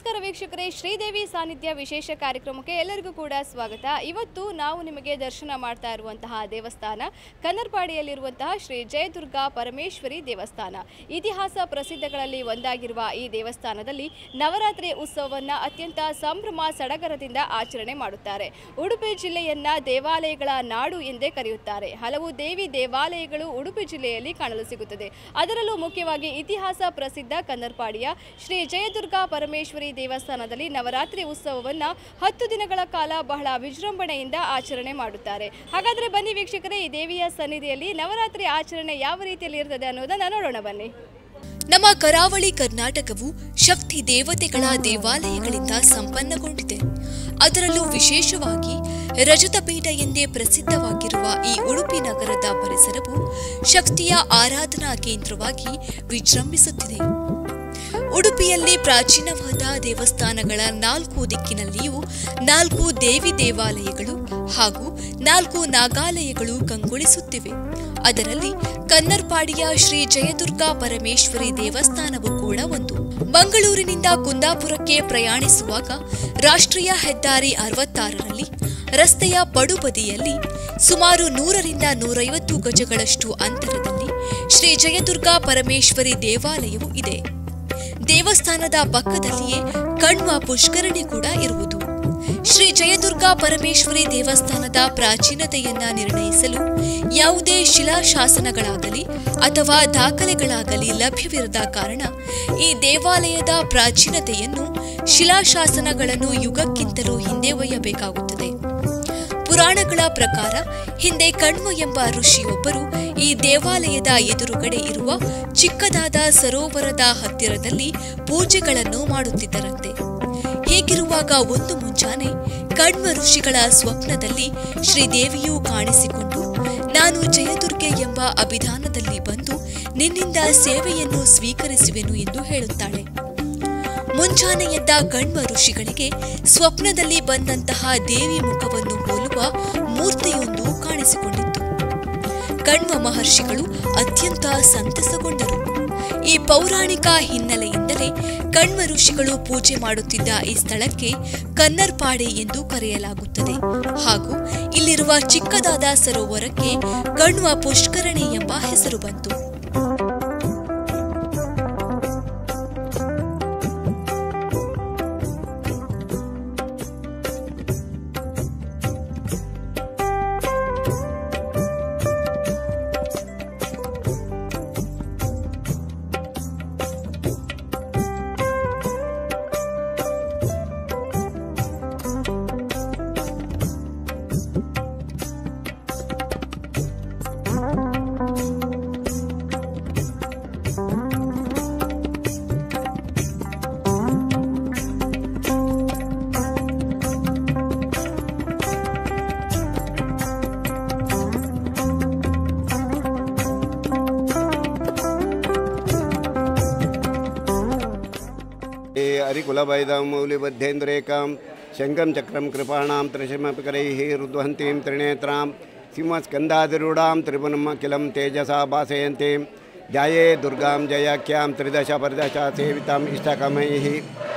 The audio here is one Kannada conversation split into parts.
ನಮಸ್ಕಾರ ವೀಕ್ಷಕರೇ ಶ್ರೀದೇವಿ ಸಾನ್ನಿಧ್ಯ ವಿಶೇಷ ಕಾರ್ಯಕ್ರಮಕ್ಕೆ ಎಲ್ಲರಿಗೂ ಕೂಡ ಸ್ವಾಗತ ಇವತ್ತು ನಾವು ನಿಮಗೆ ದರ್ಶನ ಮಾಡ್ತಾ ಇರುವಂತಹ ದೇವಸ್ಥಾನ ಕನ್ನರ್ಪಾಡಿಯಲ್ಲಿರುವಂತಹ ಶ್ರೀ ಜಯದುರ್ಗಾ ಪರಮೇಶ್ವರಿ ದೇವಸ್ಥಾನ ಇತಿಹಾಸ ಪ್ರಸಿದ್ಧಗಳಲ್ಲಿ ಒಂದಾಗಿರುವ ಈ ದೇವಸ್ಥಾನದಲ್ಲಿ ನವರಾತ್ರಿ ಉತ್ಸವವನ್ನು ಅತ್ಯಂತ ಸಂಭ್ರಮ ಸಡಗರದಿಂದ ಆಚರಣೆ ಮಾಡುತ್ತಾರೆ ಉಡುಪಿ ಜಿಲ್ಲೆಯನ್ನ ದೇವಾಲಯಗಳ ನಾಡು ಎಂದೇ ಕರೆಯುತ್ತಾರೆ ಹಲವು ದೇವಿ ದೇವಾಲಯಗಳು ಉಡುಪಿ ಜಿಲ್ಲೆಯಲ್ಲಿ ಕಾಣಲು ಸಿಗುತ್ತದೆ ಅದರಲ್ಲೂ ಮುಖ್ಯವಾಗಿ ಇತಿಹಾಸ ಪ್ರಸಿದ್ಧ ಕನ್ನರ್ಪಾಡಿಯ ಶ್ರೀ ಜಯದುರ್ಗಾ ಪರಮೇಶ್ವರಿ ದೇವಸ್ಥಾನದಲ್ಲಿ ನವರಾತ್ರಿ ಉತ್ಸವವನ್ನ ಹತ್ತು ದಿನಗಳ ಕಾಲ ಬಹಳ ವಿಜೃಂಭಣೆಯಿಂದ ಆಚರಣೆ ಮಾಡುತ್ತಾರೆ ಹಾಗಾದ್ರೆ ಬನ್ನಿ ವೀಕ್ಷಕರೇ ಈ ದೇವಿಯ ಸನ್ನಿಧಿಯಲ್ಲಿ ನವರಾತ್ರಿ ಆಚರಣೆ ಯಾವ ರೀತಿಯಲ್ಲಿ ಇರ್ತದೆ ಅನ್ನೋದನ್ನ ನೋಡೋಣ ಬನ್ನಿ ನಮ್ಮ ಕರಾವಳಿ ಕರ್ನಾಟಕವು ಶಕ್ತಿ ದೇವತೆಗಳ ದೇವಾಲಯಗಳಿಂದ ಸಂಪನ್ನಗೊಂಡಿದೆ ಅದರಲ್ಲೂ ವಿಶೇಷವಾಗಿ ರಜತಪೀಠ ಎಂದೇ ಪ್ರಸಿದ್ಧವಾಗಿರುವ ಈ ಉಡುಪಿ ನಗರದ ಪರಿಸರವು ಶಕ್ತಿಯ ಆರಾಧನಾ ಕೇಂದ್ರವಾಗಿ ವಿಜೃಂಭಿಸುತ್ತಿದೆ ಉಡುಪಿಯಲ್ಲಿ ಪ್ರಾಚೀನವಾದ ದೇವಸ್ಥಾನಗಳ ನಾಲ್ಕು ದಿಕ್ಕಿನಲ್ಲಿಯೂ ನಾಲ್ಕು ದೇವಿ ದೇವಾಲಯಗಳು ಹಾಗೂ ನಾಲ್ಕು ನಾಗಾಲಯಗಳು ಕಂಗೊಳಿಸುತ್ತಿವೆ ಅದರಲ್ಲಿ ಕನ್ನರ್ಪಾಡಿಯ ಶ್ರೀ ಜಯದುರ್ಗಾ ಪರಮೇಶ್ವರಿ ದೇವಸ್ಥಾನವೂ ಕೂಡ ಒಂದು ಮಂಗಳೂರಿನಿಂದ ಕುಂದಾಪುರಕ್ಕೆ ಪ್ರಯಾಣಿಸುವಾಗ ರಾಷ್ಟ್ರೀಯ ಹೆದ್ದಾರಿ ಅರವತ್ತಾರರಲ್ಲಿ ರಸ್ತೆಯ ಪಡುಬದಿಯಲ್ಲಿ ಸುಮಾರು ನೂರರಿಂದ ನೂರೈವತ್ತು ಗಜಗಳಷ್ಟು ಅಂತರದಲ್ಲಿ ಶ್ರೀ ಜಯದುರ್ಗಾ ಪರಮೇಶ್ವರಿ ದೇವಾಲಯವು ಇದೆ ದೇವಸ್ಥಾನದ ಪಕ್ಕದಲ್ಲಿಯೇ ಕಣ್ವ ಪುಷ್ಕರಣಿ ಕೂಡ ಇರುವುದು ಶ್ರೀ ಜಯದುರ್ಗಾ ಪರಮೇಶ್ವರಿ ದೇವಸ್ಥಾನದ ಪ್ರಾಚೀನತೆಯನ್ನ ನಿರ್ಣಯಿಸಲು ಯಾವುದೇ ಶಿಲಾಶಾಸನಗಳಾಗಲಿ ಅಥವಾ ದಾಖಲೆಗಳಾಗಲಿ ಲಭ್ಯವಿರದ ಕಾರಣ ಈ ದೇವಾಲಯದ ಪ್ರಾಚೀನತೆಯನ್ನು ಶಿಲಾಶಾಸನಗಳನ್ನು ಯುಗಕ್ಕಿಂತಲೂ ಹಿಂದೆ ಒಯ್ಯಬೇಕಾಗುತ್ತದೆ ಪುರಾಣಗಳ ಪ್ರಕಾರ ಹಿಂದೆ ಕಣ್ವ ಎಂಬ ಋಷಿಯೊಬ್ಬರು ಈ ದೇವಾಲಯದ ಎದುರುಗಡೆ ಇರುವ ಚಿಕ್ಕದಾದ ಸರೋವರದ ಹತ್ತಿರದಲ್ಲಿ ಪೂಜೆಗಳನ್ನು ಮಾಡುತ್ತಿದ್ದರಂತೆ ಹೀಗಿರುವಾಗ ಒಂದು ಮುಂಜಾನೆ ಕಣ್ವ ಋಷಿಗಳ ಸ್ವಪ್ನದಲ್ಲಿ ಶ್ರೀದೇವಿಯು ಕಾಣಿಸಿಕೊಂಡು ನಾನು ಜಯದುರ್ಗೆ ಎಂಬ ಅಭಿಧಾನದಲ್ಲಿ ಬಂದು ನಿನ್ನಿಂದ ಸೇವೆಯನ್ನು ಸ್ವೀಕರಿಸುವೆನು ಎಂದು ಹೇಳುತ್ತಾಳೆ ಮುಂಜಾನೆ ಎದ್ದ ಗಣ್ವ ಋಷಿಗಳಿಗೆ ಸ್ವಪ್ನದಲ್ಲಿ ಬಂದಂತಹ ದೇವಿ ಮುಖವನ್ನು ಹೋಲುವ ಮೂರ್ತಿಯೊಂದು ಕಾಣಿಸಿಕೊಂಡಿತ್ತು ಕಣ್ವ ಮಹರ್ಷಿಗಳು ಅತ್ಯಂತ ಸಂತಸಗೊಂಡರು ಈ ಪೌರಾಣಿಕ ಹಿನ್ನೆಲೆಯಿಂದಲೇ ಕಣ್ವ ಋಷಿಗಳು ಪೂಜೆ ಮಾಡುತ್ತಿದ್ದ ಈ ಸ್ಥಳಕ್ಕೆ ಕನ್ನರ್ಪಾಡೆ ಎಂದು ಕರೆಯಲಾಗುತ್ತದೆ ಹಾಗೂ ಇಲ್ಲಿರುವ ಚಿಕ್ಕದಾದ ಸರೋವರಕ್ಕೆ ಕಣ್ವ ಪುಷ್ಕರಣಿ ಎಂಬ ಹೆಸರು ಬಂತು हे हरिकुलवैदं मौलिबद्धेन्द्रेकां शङ्खं चक्रं कृपाणां त्रिशमपि करैः रुद्वहन्तीं त्रिनेत्रां सिंहस्कन्धाधिरूढां त्रिपुनम् अखिलं तेजसा भासयन्तीं ध्याये दुर्गां जयाख्यां त्रिदश ಪರಿದಶ ಸೇವಿತಾಂ ಇಷ್ಟಕಮೈಃ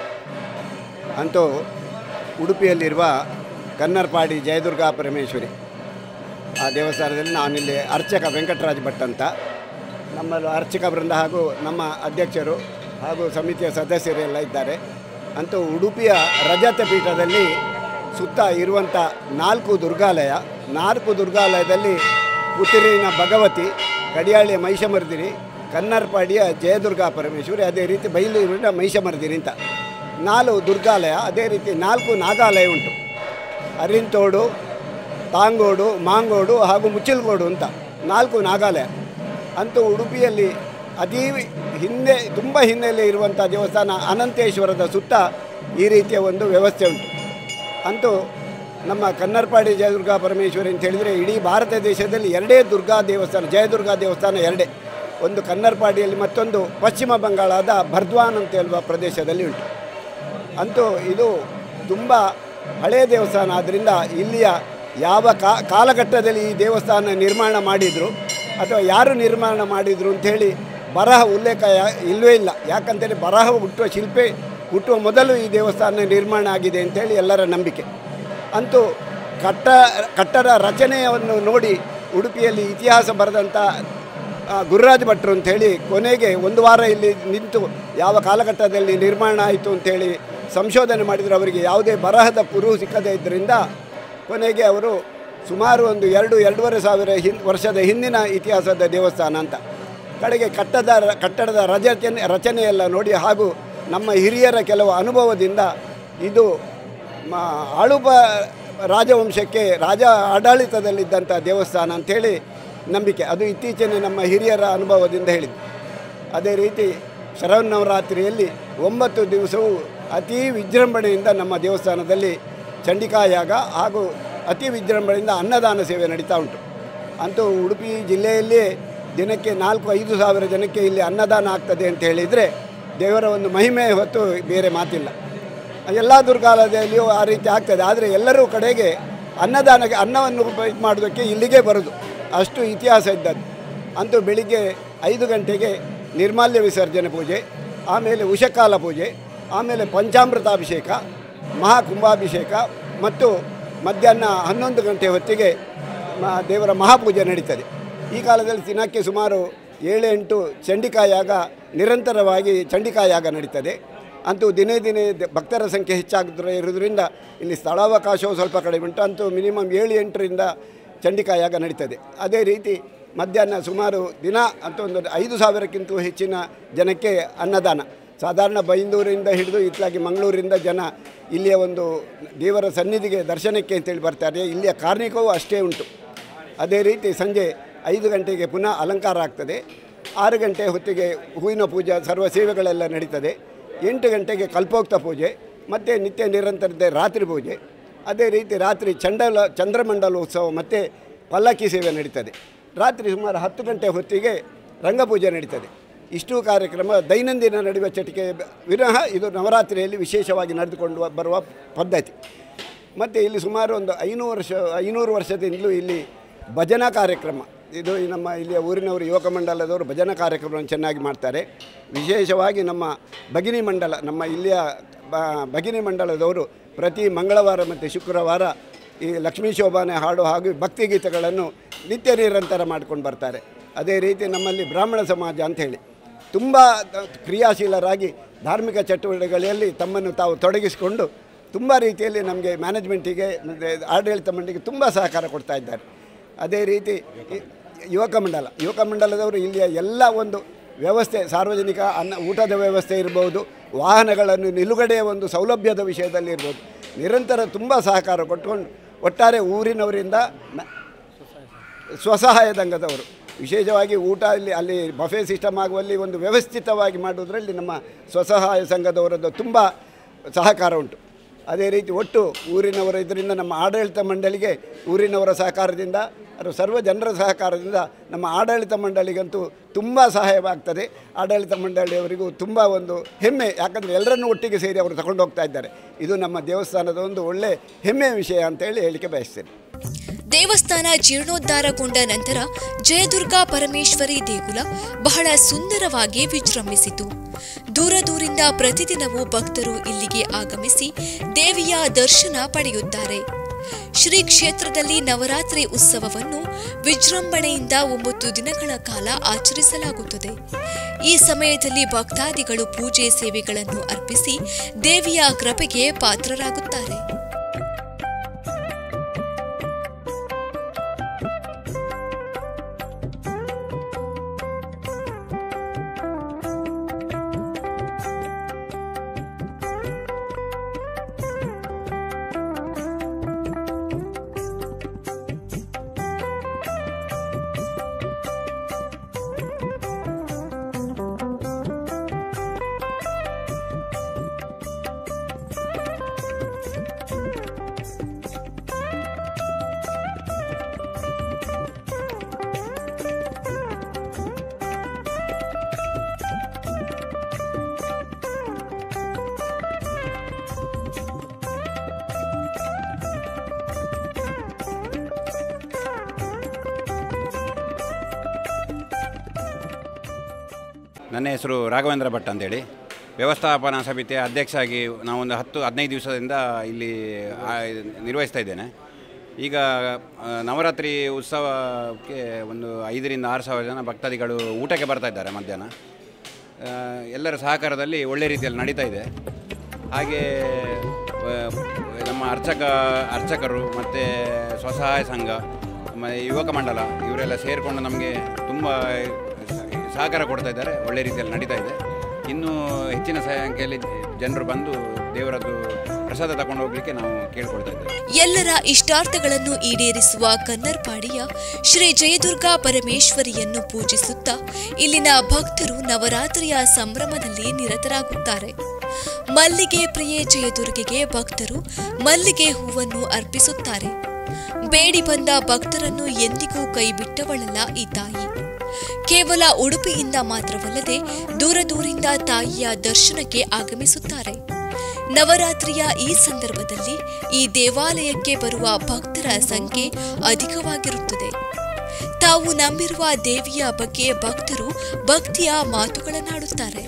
ಅಂತೂ ಉಡುಪಿಯಲ್ಲಿರುವ ಕನ್ನರ್ಪಾಡಿ ಜಯದುರ್ಗಾ ಪರಮೇಶ್ವರಿ ಆ ದೇವಸ್ಥಾನದಲ್ಲಿ ನಾನಿಲ್ಲಿ ಅರ್ಚಕ ವೆಂಕಟರಾಜ್ ಭಟ್ ಅಂತ ನಮ್ಮಲ್ಲಿ ಅರ್ಚಕ ವೃಂದ ಹಾಗೂ ನಮ್ಮ ಅಧ್ಯಕ್ಷರು ಹಾಗೂ ಸಮಿತಿಯ ಸದಸ್ಯರೆಲ್ಲ ಇದ್ದಾರೆ ಅಂತೂ ಉಡುಪಿಯ ರಜತ ಪೀಠದಲ್ಲಿ ಸುತ್ತ ಇರುವಂಥ ನಾಲ್ಕು ದುರ್ಗಾಲಯ ನಾಲ್ಕು ದುರ್ಗಾಲಯದಲ್ಲಿ ಪುತ್ತೂರಿನ ಭಗವತಿ ಕಡಿಯಾಳಿಯ ಮಹಿಷಮರ್ದಿನಿ ಕನ್ನರ್ಪಾಡಿಯ ಜಯದುರ್ಗಾ ಪರಮೇಶ್ವರಿ ಅದೇ ರೀತಿ ಬೈಲೂರಿನ ಮಹಿಷಮರ್ದಿನಿ ಅಂತ ನಾಲ್ಕು ದುರ್ಗಾಲಯ ಅದೇ ರೀತಿ ನಾಲ್ಕು ನಾಗಾಲಯ ಉಂಟು ಅರಿಂತೋಡು ತಾಂಗೋಡು ಮಾಂಗೋಡು ಹಾಗೂ ಮುಚ್ಚಲ್ಗೋಡು ಅಂತ ನಾಲ್ಕು ನಾಗಾಲಯ ಅಂತೂ ಉಡುಪಿಯಲ್ಲಿ ಅತೀ ಹಿಂದೆ ತುಂಬ ಹಿನ್ನೆಲೆ ಇರುವಂಥ ದೇವಸ್ಥಾನ ಅನಂತೇಶ್ವರದ ಸುತ್ತ ಈ ರೀತಿಯ ಒಂದು ವ್ಯವಸ್ಥೆ ಉಂಟು ಅಂತೂ ನಮ್ಮ ಕನ್ನರ್ಪಾಡಿ ಜಯದುರ್ಗಾ ಪರಮೇಶ್ವರಿ ಅಂತ ಹೇಳಿದರೆ ಇಡೀ ಭಾರತ ದೇಶದಲ್ಲಿ ಎರಡೇ ದುರ್ಗಾ ದೇವಸ್ಥಾನ ಜಯದುರ್ಗಾ ದೇವಸ್ಥಾನ ಎರಡೇ ಒಂದು ಕನ್ನರ್ಪಾಡಿಯಲ್ಲಿ ಮತ್ತೊಂದು ಪಶ್ಚಿಮ ಬಂಗಾಳದ ಬರ್ದ್ವಾನ್ ಅಂತ ಹೇಳುವ ಪ್ರದೇಶದಲ್ಲಿ ಉಂಟು ಅಂತೂ ಇದು ತುಂಬ ಹಳೆಯ ದೇವಸ್ಥಾನ ಆದ್ದರಿಂದ ಇಲ್ಲಿಯ ಯಾವ ಕಾ ಕಾಲಘಟ್ಟದಲ್ಲಿ ಈ ದೇವಸ್ಥಾನ ನಿರ್ಮಾಣ ಮಾಡಿದರು ಅಥವಾ ಯಾರು ನಿರ್ಮಾಣ ಮಾಡಿದರು ಅಂಥೇಳಿ ಬರಹ ಉಲ್ಲೇಖ ಯಾ- ಇಲ್ಲವೇ ಇಲ್ಲ ಯಾಕಂತೇಳಿ ಬರಹ ಹುಟ್ಟುವ ಶಿಲ್ಪಿ ಹುಟ್ಟುವ ಮೊದಲು ಈ ದೇವಸ್ಥಾನ ನಿರ್ಮಾಣ ಆಗಿದೆ ಅಂತೇಳಿ ಎಲ್ಲರ ನಂಬಿಕೆ ಅಂತೂ ಕಟ್ಟ ಕಟ್ಟಡ ರಚನೆಯನ್ನು ನೋಡಿ ಉಡುಪಿಯಲ್ಲಿ ಇತಿಹಾಸ ಬರೆದಂಥ ಆ, ಗುರುರಾಜ ಭಟ್ರು ಅಂಥೇಳಿ ಕೊನೆಗೆ ಒಂದು ವಾರ ಇಲ್ಲಿ ನಿಂತು ಯಾವ ಕಾಲಘಟ್ಟದಲ್ಲಿ ನಿರ್ಮಾಣ ಆಯಿತು ಅಂಥೇಳಿ ಸಂಶೋಧನೆ ಮಾಡಿದರೆ ಅವರಿಗೆ ಯಾವುದೇ ಬರಹದ ಪುರು ಸಿಕ್ಕದೇ ಇದ್ದರಿಂದ ಕೊನೆಗೆ ಅವರು ಸುಮಾರು ಒಂದು ಎರಡು ಎರಡೂವರೆ ಸಾವಿರ ಹಿನ್ ವರ್ಷದ ಹಿಂದಿನ ಇತಿಹಾಸದ ದೇವಸ್ಥಾನ ಅಂತ ಕಡೆಗೆ ಕಟ್ಟದ ಕಟ್ಟಡದ ರಚನೆ ರಚನೆಯೆಲ್ಲ ನೋಡಿ ಹಾಗೂ ನಮ್ಮ ಹಿರಿಯರ ಕೆಲವು ಅನುಭವದಿಂದ ಇದು ಮ ಆಳುಪ ರಾಜವಂಶಕ್ಕೆ ರಾಜ ಆಡಳಿತದಲ್ಲಿದ್ದಂಥ ದೇವಸ್ಥಾನ ಅಂಥೇಳಿ ನಂಬಿಕೆ ಅದು ಇತ್ತೀಚಿನ ನಮ್ಮ ಹಿರಿಯರ ಅನುಭವದಿಂದ ಹೇಳಿದ್ದು ಅದೇ ರೀತಿ ಶರನ್ನವರಾತ್ರಿಯಲ್ಲಿ ಒಂಬತ್ತು ದಿವಸವೂ ಅತೀ ವಿಜೃಂಭಣೆಯಿಂದ ನಮ್ಮ ದೇವಸ್ಥಾನದಲ್ಲಿ ಚಂಡಿಕಾಯಾಗ ಹಾಗೂ ಅತಿ ವಿಜೃಂಭಣೆಯಿಂದ ಅನ್ನದಾನ ಸೇವೆ ನಡೀತಾ ಉಂಟು ಅಂತೂ ಉಡುಪಿ ಜಿಲ್ಲೆಯಲ್ಲಿ ದಿನಕ್ಕೆ ನಾಲ್ಕು ಐದು ಸಾವಿರ ಜನಕ್ಕೆ ಇಲ್ಲಿ ಅನ್ನದಾನ ಆಗ್ತದೆ ಅಂತ ಹೇಳಿದರೆ ದೇವರ ಒಂದು ಮಹಿಮೆ ಹೊತ್ತು ಬೇರೆ ಮಾತಿಲ್ಲ ಎಲ್ಲ ದುರ್ಗಾಲಯದಲ್ಲಿಯೂ ಆ ರೀತಿ ಆಗ್ತದೆ ಆದರೆ ಎಲ್ಲರೂ ಕಡೆಗೆ ಅನ್ನದಾನಕ್ಕೆ ಅನ್ನವನ್ನು ಇದು ಮಾಡೋದಕ್ಕೆ ಇಲ್ಲಿಗೆ ಬರೋದು ಅಷ್ಟು ಇತಿಹಾಸ ಇದ್ದದ್ದು ಅಂತೂ ಬೆಳಿಗ್ಗೆ ಐದು ಗಂಟೆಗೆ ನಿರ್ಮಾಲ್ಯ ವಿಸರ್ಜನೆ ಪೂಜೆ ಆಮೇಲೆ ಉಷಕಾಲ ಪೂಜೆ ಆಮೇಲೆ ಪಂಚಾಮೃತಾಭಿಷೇಕ ಮಹಾಕುಂಭಾಭಿಷೇಕ ಮತ್ತು ಮಧ್ಯಾಹ್ನ ಹನ್ನೊಂದು ಗಂಟೆ ಹೊತ್ತಿಗೆ ಮ- ದೇವರ ಮಹಾಪೂಜೆ ನಡೀತದೆ ಈ ಕಾಲದಲ್ಲಿ ದಿನಕ್ಕೆ ಸುಮಾರು ಏಳೆಂಟು ಚಂಡಿಕಾಯಾಗ ನಿರಂತರವಾಗಿ ಚಂಡಿಕಾಯಾಗ ನಡೀತದೆ ಅಂತೂ ದಿನೇ ದಿನೇ ದ- ಭಕ್ತರ ಸಂಖ್ಯೆ ಹೆಚ್ಚಾಗ್ತಾ ಇರೋದ್ರಿಂದ ಇಲ್ಲಿ ಸ್ಥಳಾವಕಾಶವು ಸ್ವಲ್ಪ ಕಡಿಮೆ ಉಂಟು ಅಂತೂ ಮಿನಿಮಮ್ ಏಳು ಎಂಟರಿಂದ ಚಂಡಿಕಾಯಾಗ ನಡೀತದೆ ಅದೇ ರೀತಿ ಮಧ್ಯಾಹ್ನ ಸುಮಾರು ದಿನ ಅಂತ ಒಂದು ಐದು ಸಾವಿರಕ್ಕಿಂತ ಹೆಚ್ಚಿನ ಜನಕ್ಕೆ ಅನ್ನದಾನ ಸಾಧಾರಣ ಬೈಂದೂರಿಂದ ಹಿಡಿದು ಇತ್ಲಾಗಿ ಮಂಗಳೂರಿಂದ ಜನ ಇಲ್ಲಿಯ ಒಂದು ದೇವರ ಸನ್ನಿಧಿಗೆ ದರ್ಶನಕ್ಕೆ ಅಂತೇಳಿ ಬರ್ತಾರೆ ಇಲ್ಲಿಯ ಕಾರ್ಣಿಕವೂ ಅಷ್ಟೇ ಉಂಟು ಅದೇ ರೀತಿ ಸಂಜೆ ಐದು ಗಂಟೆಗೆ ಪುನಃ ಅಲಂಕಾರ ಆಗ್ತದೆ ಆರು ಗಂಟೆ ಹೊತ್ತಿಗೆ ಹೂವಿನ ಪೂಜೆ ಸರ್ವ ಸೇವೆಗಳೆಲ್ಲ ನಡೀತದೆ ಎಂಟು ಗಂಟೆಗೆ ಕಲ್ಪೋಕ್ತ ಪೂಜೆ ಮತ್ತು ನಿತ್ಯ ನಿರಂತರದ ರಾತ್ರಿ ಪೂಜೆ ಅದೇ ರೀತಿ ರಾತ್ರಿ ಚಂಡಲ ಚಂದ್ರಮಂಡಲೋತ್ಸವ ಮತ್ತು ಪಲ್ಲಕ್ಕಿ ಸೇವೆ ನಡೀತದೆ ರಾತ್ರಿ ಸುಮಾರು ಹತ್ತು ಗಂಟೆ ಹೊತ್ತಿಗೆ ರಂಗಪೂಜೆ ನಡೀತದೆ ಇಷ್ಟು ಕಾರ್ಯಕ್ರಮ ದೈನಂದಿನ ನಡೆಯುವ ಚಟಿಕೆ ವಿನಃ ಇದು ನವರಾತ್ರಿಯಲ್ಲಿ ವಿಶೇಷವಾಗಿ ನಡೆದುಕೊಂಡು ಬರುವ ಪದ್ಧತಿ ಮತ್ತು ಇಲ್ಲಿ ಸುಮಾರು ಒಂದು ಐನೂರು ವರ್ಷ ಐನೂರು ವರ್ಷದಿಂದಲೂ ಇಲ್ಲಿ ಭಜನಾ ಕಾರ್ಯಕ್ರಮ ಇದು ಈ ನಮ್ಮ ಇಲ್ಲಿಯ ಊರಿನವರು ಯುವಕ ಮಂಡಲದವರು ಭಜನಾ ಕಾರ್ಯಕ್ರಮವನ್ನು ಚೆನ್ನಾಗಿ ಮಾಡ್ತಾರೆ ವಿಶೇಷವಾಗಿ ನಮ್ಮ ಭಗಿನಿ ಮಂಡಲ ನಮ್ಮ ಇಲ್ಲಿಯ ಬ- ಭಗಿನಿ ಮಂಡಲದವರು ಪ್ರತಿ ಮಂಗಳವಾರ ಮತ್ತು ಶುಕ್ರವಾರ ಈ ಲಕ್ಷ್ಮೀ ಶೋಭಾನೆ ಹಾಡು ಹಾಗೂ ಭಕ್ತಿಗೀತೆಗಳನ್ನು ನಿತ್ಯ ನಿರಂತರ ಮಾಡ್ಕೊಂಡು ಬರ್ತಾರೆ ಅದೇ ರೀತಿ ನಮ್ಮಲ್ಲಿ ಬ್ರಾಹ್ಮಣ ಸಮಾಜ ಅಂಥೇಳಿ ತುಂಬ ಕ್ರಿಯಾಶೀಲರಾಗಿ ಧಾರ್ಮಿಕ ಚಟುವಟಿಕೆಗಳಲ್ಲಿ ತಮ್ಮನ್ನು ತಾವು ತೊಡಗಿಸಿಕೊಂಡು ತುಂಬ ರೀತಿಯಲ್ಲಿ ನಮಗೆ ಮ್ಯಾನೇಜ್ಮೆಂಟಿಗೆ ಮತ್ತೆ ಆಡಳಿತ ಮಂಡಳಿಗೆ ತುಂಬ ಸಹಕಾರ ಕೊಡ್ತಾ ಇದ್ದಾರೆ ಅದೇ ರೀತಿ ಈ ಯುವಕ ಮಂಡಲ ಯುವಕ ಮಂಡಲದವರು ಇಲ್ಲಿಯ ಎಲ್ಲ ಒಂದು ವ್ಯವಸ್ಥೆ ಸಾರ್ವಜನಿಕ ಅನ್ನ ಊಟದ ವ್ಯವಸ್ಥೆ ಇರ್ಬೋದು ವಾಹನಗಳನ್ನು ನಿಲುಗಡೆಯ ಒಂದು ಸೌಲಭ್ಯದ ವಿಷಯದಲ್ಲಿ ಇರ್ಬೋದು ನಿರಂತರ ತುಂಬ ಸಹಕಾರ ಕೊಟ್ಕೊಂಡು ಒಟ್ಟಾರೆ ಊರಿನವರಿಂದ ನ- ಸ್ವಸಹಾಯ ಸಂಘದವರು ವಿಶೇಷವಾಗಿ ಊಟ ಇಲ್ಲಿ ಅಲ್ಲಿ ಬಫೆ ಸಿಸ್ಟಮ್ ಆಗುವಲ್ಲಿ ಒಂದು ವ್ಯವಸ್ಥಿತವಾಗಿ ಮಾಡುವುದರಲ್ಲಿ ನಮ್ಮ ಸ್ವಸಹಾಯ ಸಂಘದವರದ್ದು ತುಂಬ ಸಹಕಾರ ಉಂಟು ಅದೇ ರೀತಿ ಒಟ್ಟು ಊರಿನವರ ಇದರಿಂದ ನಮ್ಮ ಆಡಳಿತ ಮಂಡಳಿಗೆ ಊರಿನವರ ಸಹಕಾರದಿಂದ ಅದು ಸರ್ವ ಜನರ ಸಹಕಾರದಿಂದ ನಮ್ಮ ಆಡಳಿತ ಮಂಡಳಿಗಂತೂ ತುಂಬ ಸಹಾಯವಾಗ್ತದೆ ಆಡಳಿತ ಮಂಡಳಿಯವರಿಗೂ ತುಂಬ ಒಂದು ಹೆಮ್ಮೆ ಯಾಕಂದರೆ ಎಲ್ಲರನ್ನೂ ಒಟ್ಟಿಗೆ ಸೇರಿ ಅವರು ತಗೊಂಡು ಹೋಗ್ತಾ ಇದ್ದಾರೆ ಇದು ನಮ್ಮ ದೇವಸ್ಥಾನದ ಒಂದು ಒಳ್ಳೆ ಹೆಮ್ಮೆಯ ವಿಷಯ ಅಂತೇಳಿ ಹೇಳಿಕೆ ಬಯಸ್ತೇನೆ ದೇವಸ್ಥಾನ ಜೀರ್ಣೋದ್ಧಾರಗೊಂಡ ನಂತರ ಜಯದುರ್ಗಾ ಪರಮೇಶ್ವರಿ ದೇಗುಲ ಬಹಳ ಸುಂದರವಾಗಿ ವಿಜೃಂಭಿಸಿತು ದೂರ ದೂರಿಂದ ಪ್ರತಿದಿನವೂ ಭಕ್ತರು ಇಲ್ಲಿಗೆ ಆಗಮಿಸಿ ದೇವಿಯ ದರ್ಶನ ಪಡೆಯುತ್ತಾರೆ ಶ್ರೀ ಕ್ಷೇತ್ರದಲ್ಲಿ ನವರಾತ್ರಿ ಉತ್ಸವವನ್ನು ವಿಜೃಂಭಣೆಯಿಂದ ಒಂಬತ್ತು ದಿನಗಳ ಕಾಲ ಆಚರಿಸಲಾಗುತ್ತದೆ ಈ ಸಮಯದಲ್ಲಿ ಭಕ್ತಾದಿಗಳು ಪೂಜೆ ಸೇವೆಗಳನ್ನು ಅರ್ಪಿಸಿ ದೇವಿಯ ಕೃಪೆಗೆ ಪಾತ್ರರಾಗುತ್ತಾರೆ ನನ್ನ ಹೆಸರು ರಾಘವೇಂದ್ರ ಭಟ್ ಅಂತೇಳಿ ವ್ಯವಸ್ಥಾಪನಾ ಸಮಿತಿಯ ಅಧ್ಯಕ್ಷ ಆಗಿ ನಾವೊಂದು ಹತ್ತು ಹದಿನೈದು ದಿವಸದಿಂದ ಇಲ್ಲಿ ಆ, ನಿರ್ವಹಿಸ್ತಾ ಇದ್ದೇನೆ ಈಗ ಆ, ನವರಾತ್ರಿ ಉತ್ಸವಕ್ಕೆ ಒಂದು ಐದರಿಂದ ಆರು ಸಾವಿರ ಜನ ಭಕ್ತಾದಿಗಳು ಊಟಕ್ಕೆ ಬರ್ತಾ ಇದ್ದಾರೆ ಮಧ್ಯಾಹ್ನ ಆ, ಎಲ್ಲರ ಸಹಕಾರದಲ್ಲಿ ಒಳ್ಳೆ ರೀತಿಯಲ್ಲಿ ನಡೀತಾ ಇದೆ ಹಾಗೆ ಆ, ನಮ್ಮ ಅರ್ಚಕ ಅರ್ಚಕರು ಮತ್ತು ಸ್ವಸಹಾಯ ಸಂಘ ಮತ್ತು ಯುವಕ ಮಂಡಲ ಇವರೆಲ್ಲ ಸೇರಿಕೊಂಡು ನಮಗೆ ತುಂಬ ಸಹಕಾರ ಕೊಡ್ತಾ ಇದ್ದಾರೆ ಒಳ್ಳೆ ರೀತಿಯಲ್ಲಿ ನಡೀತಾ ಇದೆ ಇನ್ನೂ ಹೆಚ್ಚಿನ ಸಂಖ್ಯೆಯಲ್ಲಿ ಜನರು ಬಂದು ದೇವರದ್ದು ಪ್ರಸಾದ ತಗೊಂಡು ಹೋಗಲಿಕ್ಕೆ ನಾವು ಕೇಳ್ಕೊಳ್ತಾ ಇದ್ದೇವೆ ಎಲ್ಲರ ಇಷ್ಟಾರ್ಥಗಳನ್ನು ಈಡೇರಿಸುವ ಕನ್ನರ್ಪಾಡಿಯ ಶ್ರೀ ಜಯದುರ್ಗಾ ಪರಮೇಶ್ವರಿಯನ್ನು ಪೂಜಿಸುತ್ತಾ ಇಲ್ಲಿನ ಭಕ್ತರು ನವರಾತ್ರಿಯ ಸಂಭ್ರಮದಲ್ಲಿ ನಿರತರಾಗುತ್ತಾರೆ ಮಲ್ಲಿಗೆ ಪ್ರಿಯೆ ಜಯದುರ್ಗೆಗೆ ಭಕ್ತರು ಮಲ್ಲಿಗೆ ಹೂವನ್ನು ಅರ್ಪಿಸುತ್ತಾರೆ ಬೇಡಿ ಬಂದ ಭಕ್ತರನ್ನು ಎಂದಿಗೂ ಕೈಬಿಟ್ಟವಳಲ್ಲ ಈ ತಾಯಿ ಕೇವಲ ಉಡುಪಿಯಿಂದ ಮಾತ್ರವಲ್ಲದೆ ದೂರ ದೂರಿಂದ ತಾಯಿಯ ದರ್ಶನಕ್ಕೆ ಆಗಮಿಸುತ್ತಾರೆ ನವರಾತ್ರಿಯ ಈ ಸಂದರ್ಭದಲ್ಲಿ ಈ ದೇವಾಲಯಕ್ಕೆ ಬರುವ ಭಕ್ತರ ಸಂಖ್ಯೆ ಅಧಿಕವಾಗಿರುತ್ತದೆ ತಾವು ನಂಬಿರುವ ದೇವಿಯ ಬಗ್ಗೆ ಭಕ್ತರು ಭಕ್ತಿಯ ಮಾತುಗಳನ್ನಾಡುತ್ತಾರೆ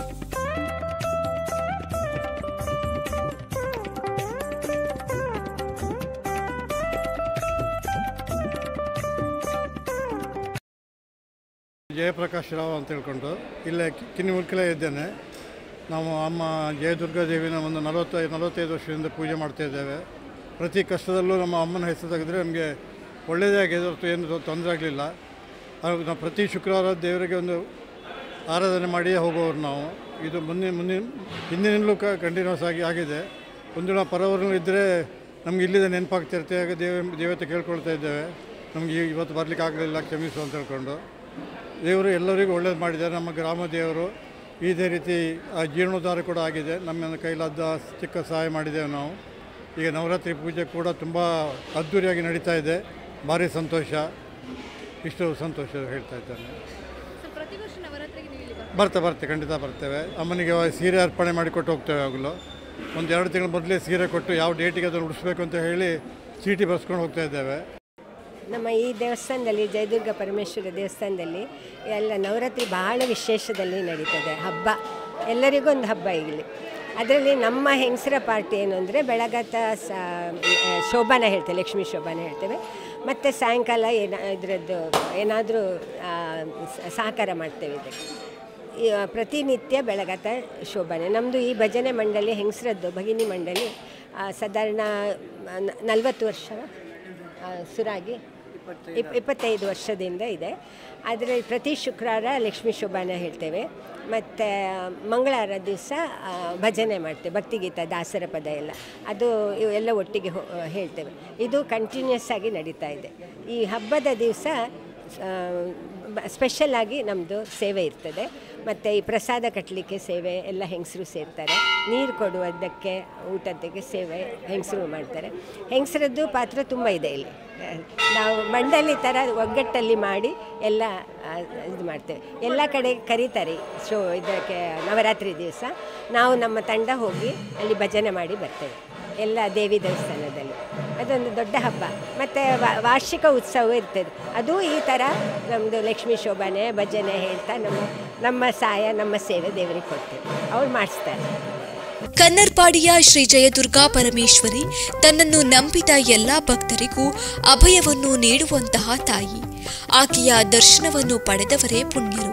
ಜಯಪ್ರಕಾಶ್ ರಾವ್ ಅಂತ ಹೇಳ್ಕೊಂಡು ಇಲ್ಲೇ ಕಿನ್ನಿಮುಲ್ಕಿಲೇ ಇದ್ದೇನೆ ನಾವು ಅಮ್ಮ ಜಯದುರ್ಗಾ ದೇವಿನ ಒಂದು ನಲವತ್ತೈ ನಲವತ್ತೈದು ವರ್ಷದಿಂದ ಪೂಜೆ ಮಾಡ್ತಾ ಇದ್ದೇವೆ ಪ್ರತಿ ಕಷ್ಟದಲ್ಲೂ ನಮ್ಮ ಅಮ್ಮನ ಹೆಸರು ತೆಗೆದ್ರೆ ನಮಗೆ ಒಳ್ಳೆಯದೇ ಆಗಿದೆ ಹೊರತು ಏನು ತೊಂದರೆ ಆಗಲಿಲ್ಲ ಹಾಗೂ ನಾವು ಪ್ರತಿ ಶುಕ್ರವಾರ ದೇವರಿಗೆ ಒಂದು ಆರಾಧನೆ ಮಾಡಿಯೇ ಹೋಗೋರು ನಾವು ಇದು ಮುಂದಿನ ಮುಂದಿನ ಹಿಂದಿನಿಂದಲೂ ಕ ಕಂಟಿನ್ಯೂಸ್ ಆಗಿ ಆಗಿದೆ ಒಂದು ನಾವು ಪರವರು ಇದ್ದರೆ ನಮ್ಗೆ ಇಲ್ಲಿದೆ ನೆನಪಾಗ್ತಿರ್ತೆ ಆಗ ದೇವ ದೇವತೆ ಕೇಳ್ಕೊಳ್ತಾ ಇದ್ದೇವೆ ನಮಗೆ ಇವತ್ತು ಬರಲಿಕ್ಕೆ ಆಗಲಿಲ್ಲ ಕ್ಷಮಿಸು ಅಂತ ಹೇಳ್ಕೊಂಡು ದೇವರು ಎಲ್ಲರಿಗೂ ಒಳ್ಳೇದು ಮಾಡಿದ್ದಾರೆ ನಮ್ಮ ಗ್ರಾಮ ದೇವರು ಇದೇ ರೀತಿ ಆ ಜೀರ್ಣೋದ್ಧಾರ ಕೂಡ ಆಗಿದೆ ನಮ್ಮ ಕೈಲಾದ ಚಿಕ್ಕ ಸಹಾಯ ಮಾಡಿದ್ದೇವೆ ನಾವು ಈಗ ನವರಾತ್ರಿ ಪೂಜೆ ಕೂಡ ತುಂಬ ಅದ್ಧೂರಿಯಾಗಿ ನಡೀತಾ ಇದೆ ಭಾರಿ ಸಂತೋಷ ಇಷ್ಟು ಸಂತೋಷ ಹೇಳ್ತಾ ಇದ್ದೇನೆ ಪ್ರತಿ ವರ್ಷ ನವರಾತ್ರಿಗೆ ನೀವು ಇಲ್ಲಿ ಬರ್ತೆ ಬರ್ತೆ ಖಂಡಿತ ಬರ್ತೇವೆ ಅಮ್ಮನಿಗೆ ಸೀರೆ ಅರ್ಪಣೆ ಮಾಡಿಕೊಟ್ಟು ಹೋಗ್ತೇವೆ ಆಗಲು ಒಂದು ಎರಡು ತಿಂಗಳ ಮೊದಲೇ ಸೀರೆ ಕೊಟ್ಟು ಯಾವ ಡೇಟಿಗೆ ಅದನ್ನು ಉಡಿಸ್ಬೇಕು ಅಂತ ಹೇಳಿ ಚೀಟಿ ಬರ್ಸ್ಕೊಂಡು ಹೋಗ್ತಾ ಇದ್ದೇವೆ ನಮ್ಮ ಈ ದೇವಸ್ಥಾನದಲ್ಲಿ ಜಯದುರ್ಗ ಪರಮೇಶ್ವರ ದೇವಸ್ಥಾನದಲ್ಲಿ ಎಲ್ಲ ನವರಾತ್ರಿ ಬಹಳ ವಿಶೇಷದಲ್ಲಿ ನಡೀತದೆ ಹಬ್ಬ ಎಲ್ಲರಿಗೂ ಒಂದು ಹಬ್ಬ ಇಲ್ಲಿ ಅದರಲ್ಲಿ ನಮ್ಮ ಹೆಂಗಸರ ಪಾರ್ಟಿ ಏನು ಅಂದರೆ ಬೆಳಗತ್ತ ಸ ಶೋಭಾನ ಹೇಳ್ತೇವೆ ಲಕ್ಷ್ಮೀ ಶೋಭಾನ ಹೇಳ್ತೇವೆ ಮತ್ತು ಸಾಯಂಕಾಲ ಏನ ಇದರದ್ದು ಏನಾದರೂ ಸಹಕಾರ ಮಾಡ್ತೇವೆ ಇದಕ್ಕೆ ಈ, ಆ, ಪ್ರತಿನಿತ್ಯ ಬೆಳಗತ್ತ ಶೋಭನೆ ನಮ್ಮದು ಈ ಭಜನೆ ಮಂಡಳಿ ಹೆಂಗಸರದ್ದು ಭಗಿನಿ ಮಂಡಳಿ ಆ, ಸಾಧಾರಣ ನಲವತ್ತು ವರ್ಷ ಆ, ಸುರಾಗಿ ಇಪ್ ಇಪ್ಪತ್ತೈದು ವರ್ಷದಿಂದ ಇದೆ ಆದರೆ ಪ್ರತಿ ಶುಕ್ರವಾರ ಲಕ್ಷ್ಮೀ ಶೋಭಾನ ಹೇಳ್ತೇವೆ ಮತ್ತು ಮಂಗಳವಾರ ದಿವಸ ಭಜನೆ ಮಾಡ್ತೇವೆ ಭಕ್ತಿಗೀತ ದಾಸರ ಪದ ಎಲ್ಲ ಅದು ಇವು ಎಲ್ಲ ಒಟ್ಟಿಗೆ ಹೋ- ಹೇಳ್ತೇವೆ ಇದು ಕಂಟಿನ್ಯೂಸ್ ಆಗಿ ನಡೀತಾ ಇದೆ ಈ ಹಬ್ಬದ ದಿವಸ ಸ್ಪೆಷಲ್ ಆಗಿ ನಮ್ಮದು ಸೇವೆ ಇರ್ತದೆ ಮತ್ತು ಈ ಪ್ರಸಾದ ಕಟ್ಟಲಿಕ್ಕೆ ಸೇವೆ ಎಲ್ಲ ಹೆಂಗಸರು ಸೇರ್ತಾರೆ ನೀರು ಕೊಡುವುದಕ್ಕೆ ಊಟದ್ದಕ್ಕೆ ಸೇವೆ ಹೆಂಗಸರು ಮಾಡ್ತಾರೆ ಹೆಂಗಸರದ್ದು ಪಾತ್ರ ತುಂಬ ಇದೆ ಇಲ್ಲಿ ನಾವು ಮಂಡಳಿ ಥರ ಒಗ್ಗಟ್ಟಲ್ಲಿ ಮಾಡಿ ಎಲ್ಲ ಆ, ಇದು ಮಾಡ್ತೇವೆ ಎಲ್ಲ ಕಡೆ ಕರೀತಾರೆ ಶೋ ಇದಕ್ಕೆ ನವರಾತ್ರಿ ದಿವಸ ನಾವು ನಮ್ಮ ತಂಡ ಹೋಗಿ ಅಲ್ಲಿ ಭಜನೆ ಮಾಡಿ ಬರ್ತೇವೆ ಎಲ್ಲ ದೇವಿ ದೇವಸ್ಥಾನದಲ್ಲಿ ಅದೊಂದು ದೊಡ್ಡ ಹಬ್ಬ ಮತ್ತು ವಾರ್ಷಿಕ ಉತ್ಸವ ಇರ್ತದೆ ಅದು ಈ ಥರ ನಮ್ಮದು ಲಕ್ಷ್ಮೀ ಶೋಭಾನೆ ಭಜನೆ ಹೇಳ್ತಾ ನಮ್ಮ ನಮ್ಮ ಸಹಾಯ ನಮ್ಮ ಸೇವೆ ದೇವರಿಗೆ ಕೊಡ್ತೇವೆ ಅವ್ರು ಮಾಡಿಸ್ತಾರೆ ಕನ್ನರ್ಪಾಡಿಯ ಶ್ರೀ ಜಯದುರ್ಗಾ ಪರಮೇಶ್ವರಿ ತನ್ನನ್ನು ನಂಬಿದ ಎಲ್ಲಾ ಭಕ್ತರಿಗೂ ಅಭಯವನ್ನು ನೀಡುವಂತಹ ತಾಯಿ ಆಕೆಯ ದರ್ಶನವನ್ನು ಪಡೆದವರೇ ಪುಣ್ಯರು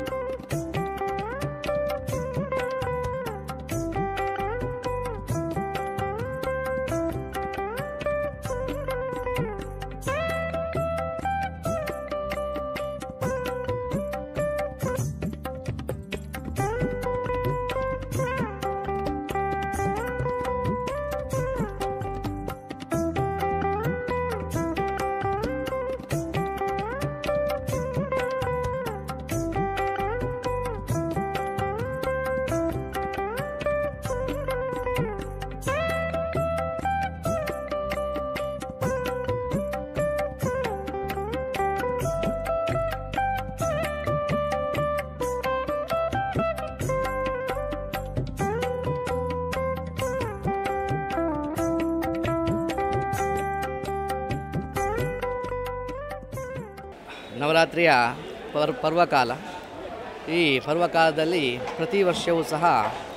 ನವರಾತ್ರಿಯ ಪರ್ ಪರ್ವಕಾಲ ಈ ಪರ್ವಕಾಲದಲ್ಲಿ ಪ್ರತಿ ವರ್ಷವೂ ಸಹ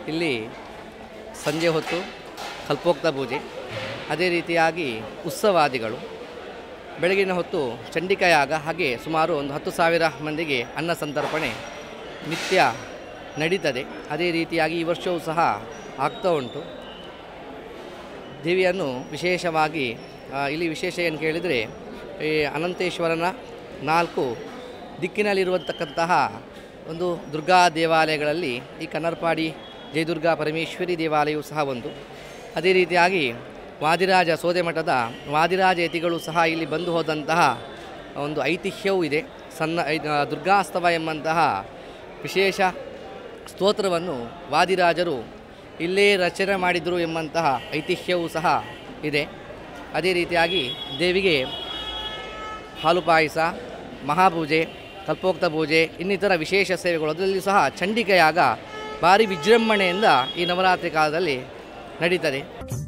ಇಲ್ಲಿ ಸಂಜೆ ಹೊತ್ತು ಕಲ್ಪೋಕ್ತ ಪೂಜೆ ಅದೇ ರೀತಿಯಾಗಿ ಉತ್ಸವಾದಿಗಳು ಬೆಳಗಿನ ಹೊತ್ತು ಚಂಡಿಕಾಯಾಗ ಹಾಗೆ ಸುಮಾರು ಒಂದು ಹತ್ತು ಸಾವಿರ ಮಂದಿಗೆ ಅನ್ನ ಸಂತರ್ಪಣೆ ನಿತ್ಯ ನಡೀತದೆ ಅದೇ ರೀತಿಯಾಗಿ ಈ ವರ್ಷವೂ ಸಹ ಆಗ್ತಾ ಉಂಟು ದೇವಿಯನ್ನು ವಿಶೇಷವಾಗಿ ಆ, ಇಲ್ಲಿ ವಿಶೇಷ ಏನು ಕೇಳಿದರೆ ಈ ಅನಂತೇಶ್ವರನ ನಾಲ್ಕು ದಿಕ್ಕಿನಲ್ಲಿರುವಂತಕ್ಕಂತಹ ಒಂದು ದುರ್ಗಾ ದೇವಾಲಯಗಳಲ್ಲಿ ಈ ಕನ್ನರ್ಪಾಡಿ ಜಯದುರ್ಗಾ ಪರಮೇಶ್ವರಿ ದೇವಾಲಯವು ಸಹ ಒಂದು ಅದೇ ರೀತಿಯಾಗಿ ವಾದಿರಾಜ ಸೋದೆಮಠದ ವಾದಿರಾಜ ಯತಿಗಳು ಸಹ ಇಲ್ಲಿ ಬಂದು ಹೋದಂತಹ ಒಂದು ಐತಿಹ್ಯವೂ ಇದೆ ಸಣ್ಣ ಐ- ಆ, ದುರ್ಗಾಸ್ತವ ಎಂಬಂತಹ ವಿಶೇಷ ಸ್ತೋತ್ರವನ್ನು ವಾದಿರಾಜರು ಇಲ್ಲೇ ರಚನೆ ಮಾಡಿದರು ಎಂಬಂತಹ ಐತಿಹ್ಯವೂ ಸಹ ಇದೆ ಅದೇ ರೀತಿಯಾಗಿ ದೇವಿಗೆ ಹಾಲು ಪಾಯಸ ಮಹಾಪೂಜೆ ಕಲ್ಪೋಕ್ತ ಪೂಜೆ ಇನ್ನಿತರ ವಿಶೇಷ ಸೇವೆಗಳು ಅದರಲ್ಲಿ ಸಹ ಚಂಡಿಕೆಯಾಗ ಭಾರಿ ವಿಜೃಂಭಣೆಯಿಂದ ಈ ನವರಾತ್ರಿ ಕಾಲದಲ್ಲಿ ನಡೀತದೆ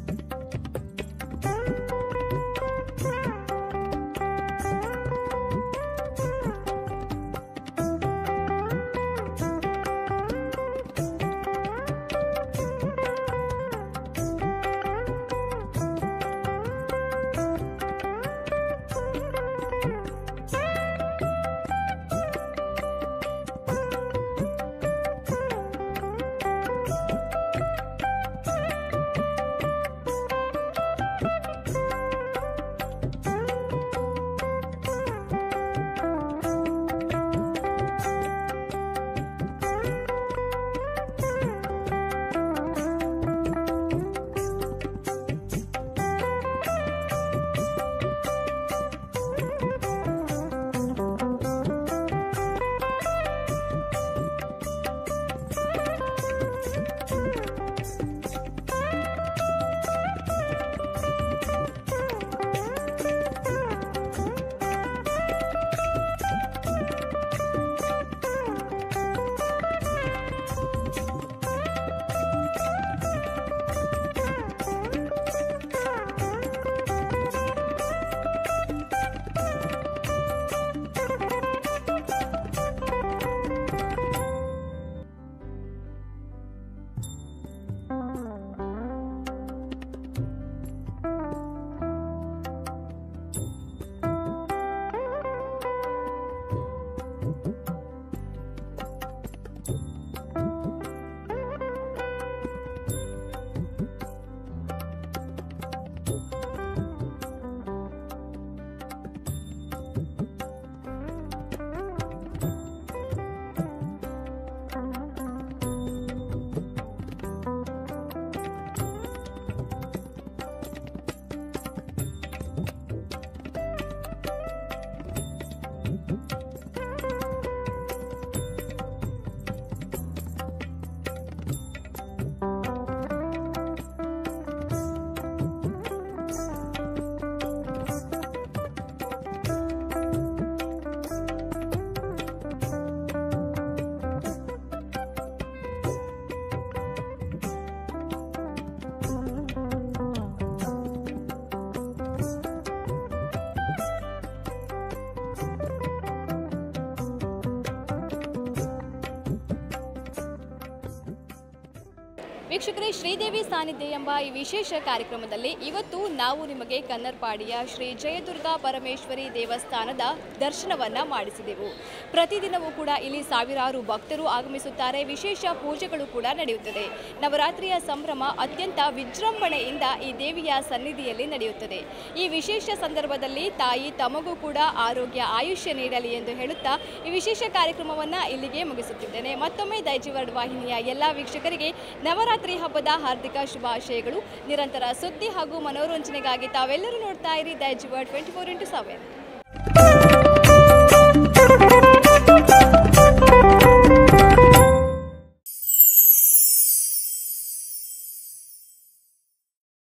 ವೀಕ್ಷಕರೇ ಶ್ರೀದೇವಿ ಸಾನ್ನಿಧ್ಯ ಎಂಬ ಈ ವಿಶೇಷ ಕಾರ್ಯಕ್ರಮದಲ್ಲಿ ಇವತ್ತು ನಾವು ನಿಮಗೆ ಕನ್ನರ್ಪಾಡಿಯ ಶ್ರೀ ಜಯದುರ್ಗಾ ಪರಮೇಶ್ವರಿ ದೇವಸ್ಥಾನದ ದರ್ಶನವನ್ನ ಮಾಡಿಸಿದೆವು ಪ್ರತಿದಿನವೂ ಕೂಡ ಇಲ್ಲಿ ಸಾವಿರಾರು ಭಕ್ತರು ಆಗಮಿಸುತ್ತಾರೆ ವಿಶೇಷ ಪೂಜೆಗಳು ಕೂಡ ನಡೆಯುತ್ತದೆ ನವರಾತ್ರಿಯ ಸಂಭ್ರಮ ಅತ್ಯಂತ ವಿಜೃಂಭಣೆಯಿಂದ ಈ ದೇವಿಯ ಸನ್ನಿಧಿಯಲ್ಲಿ ನಡೆಯುತ್ತದೆ ಈ ವಿಶೇಷ ಸಂದರ್ಭದಲ್ಲಿ ತಾಯಿ ತಮಗೂ ಕೂಡ ಆರೋಗ್ಯ ಆಯುಷ್ಯ ನೀಡಲಿ ಎಂದು ಹೇಳುತ್ತಾ ಈ ವಿಶೇಷ ಕಾರ್ಯಕ್ರಮವನ್ನ ಇಲ್ಲಿಗೆ ಮುಗಿಸುತ್ತಿದ್ದೇನೆ ಮತ್ತೊಮ್ಮೆ ದೈಜಿವರ್ಡ್ ವಾಹಿನಿಯ ಎಲ್ಲ ವೀಕ್ಷಕರಿಗೆ ನವರಾತ್ರಿ ಹಬ್ಬದ ಹಾರ್ದಿಕ ಶುಭಾಶಯಗಳು ನಿರಂತರ ಸುದ್ದಿ ಹಾಗೂ ಮನೋರಂಜನೆಗಾಗಿ ತಾವೆಲ್ಲರೂ ನೋಡ್ತಾ ಇರಿ Daijiworld twenty four into seven